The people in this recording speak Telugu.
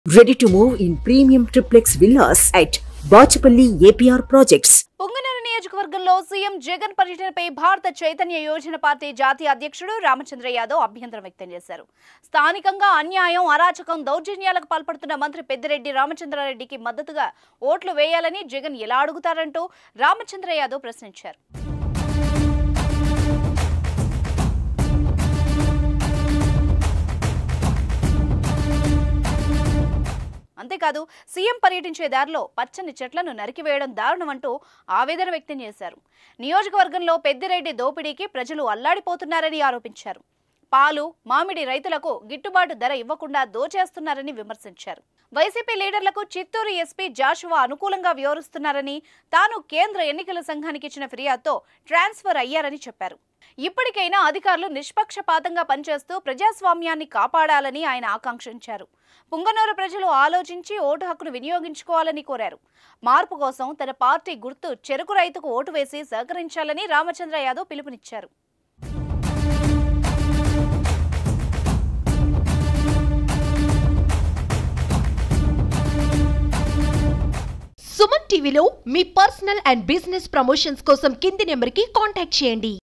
Ready to move in premium triplex villas at Bachapalli APR Projects. Punganur నియోజకవర్గంలో సీఎం జగన్ పర్యటనపై భారత చైతన్య యోజన పార్టీ జాతీయ అధ్యక్షుడు రామచంద్ర యాదవ్ అభ్యంతరం వ్యక్తం చేశారు స్థానికంగా అన్యాయం అరాచకం దౌర్జన్యాలకు పాల్పడుతున్న మంత్రి పెద్దిరెడ్డి రామచంద్రారెడ్డికి మద్దతుగా ఓట్లు వేయాలని జగన్ ఎలా అడుగుతారంటూ రామచంద్ర యాదవ్ ప్రశ్నించారు అంతేకాదు సీఎం పర్యటించే దారిలో పచ్చని చెట్లను నరికివేయడం దారుణమంటూ ఆవేదన వ్యక్తం చేశారు నియోజకవర్గంలో పెద్దిరెడ్డి దోపిడీకి ప్రజలు అల్లాడిపోతున్నారని ఆరోపించారు పాలు మామిడి రైతులకు గిట్టుబాటు ధర ఇవ్వకుండా దోచేస్తున్నారని విమర్శించారు వైసీపీ లీడర్లకు చిత్తూరు ఎస్పీ జాషువా అనుకూలంగా వ్యవహరిస్తున్నారని తాను కేంద్ర ఎన్నికల సంఘానికి ఇచ్చిన ఫిర్యాదుతో ట్రాన్స్ఫర్ అయ్యారని చెప్పారు ఇప్పటికైనా అధికారులు నిష్పక్షపాతంగా పనిచేస్తూ ప్రజాస్వామ్యాన్ని కాపాడాలని ఆయన ఆకాంక్షించారు పుంగనూరు ప్రజలు ఆలోచించి ఓటు హక్కును వినియోగించుకోవాలని కోరారు మార్పు కోసం తన పార్టీ గుర్తు చెరుకు రైతుకు ఓటు వేసి సహకరించాలని రామచంద్ర యాదవ్ పిలుపునిచ్చారు సుమన్ టీవీలో మీ పర్సనల్ అండ్ బిజినెస్ ప్రమోషన్స్ కోసం కింది నెంబర్కి కాంటాక్ట్ చేయండి